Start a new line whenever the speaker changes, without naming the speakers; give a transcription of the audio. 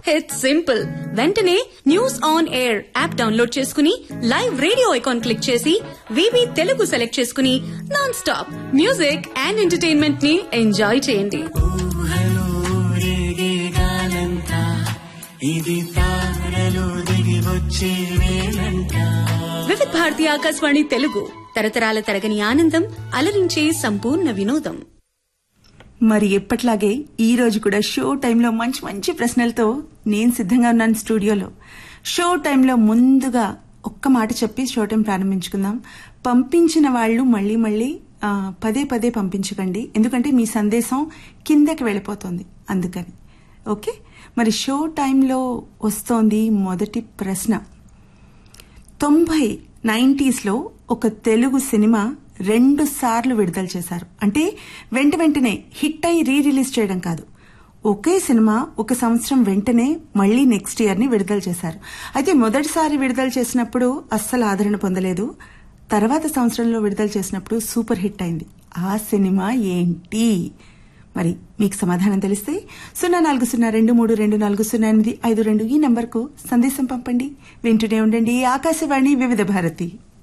it's simple వెంటనే news on air app download చేసుకుని live radio icon click చేసి వివి తెలుగు సెలెక్ట్ చేసుకుని non stop music and entertainment ని ఎంజాయ్ చేయండి
ఊహలో రేగేగాలంతా ఇది తారలు దిగి వచ్చే వేళంట
వివిధ భారతి ఆకాశవాణి తెలుగు తరతరాల తరగని ఆనందం అలరించే సంపూర్ణ వినోదం
మరి ఎప్పట్లాగే ఈ రోజు కూడా షో టైంలో మంచి మంచి ప్రశ్నలతో నేను సిద్ధంగా ఉన్నాను స్టూడియోలో షో టైంలో ముందుగా ఒక్క మాట చెప్పి షో టైం ప్రారంభించుకుందాం పంపించిన వాళ్ళు మళ్ళీ మళ్ళీ ఆ, పదే పదే పంపించకండి ఎందుకంటే మీ సందేశం కిందకి వెళ్ళిపోతుంది అందుకని ఓకే మరి షో టైంలో వస్తోంది మొదటి ప్రశ్న తొంభై నైంటీస్లో ఒక తెలుగు సినిమా రెండు సార్లు విడుదల చేశారు అంటే వెంట వెంటనే హిట్ అయి రీ రిలీజ్ చేయడం కాదు ఒకే సినిమా ఒక సంవత్సరం వెంటనే మళ్ళీ నెక్స్ట్ ఇయర్ ని విడుదల చేశారు అయితే మొదటిసారి విడుదల చేసినప్పుడు అస్సలు ఆదరణ పొందలేదు తర్వాత సంవత్సరంలో విడుదల చేసినప్పుడు సూపర్ హిట్ అయింది ఆ సినిమా ఏంటి మరి మీకు సమాధానం తెలిస్తే సున్నా నాలుగు సున్నా రెండు మూడు రెండు నాలుగు సున్నా ఎనిమిది ఐదు రెండు ఈ నంబర్కు సందేశం పంపండి వింటూనే ఉండండి ఆకాశవాణి వివిధ భారతి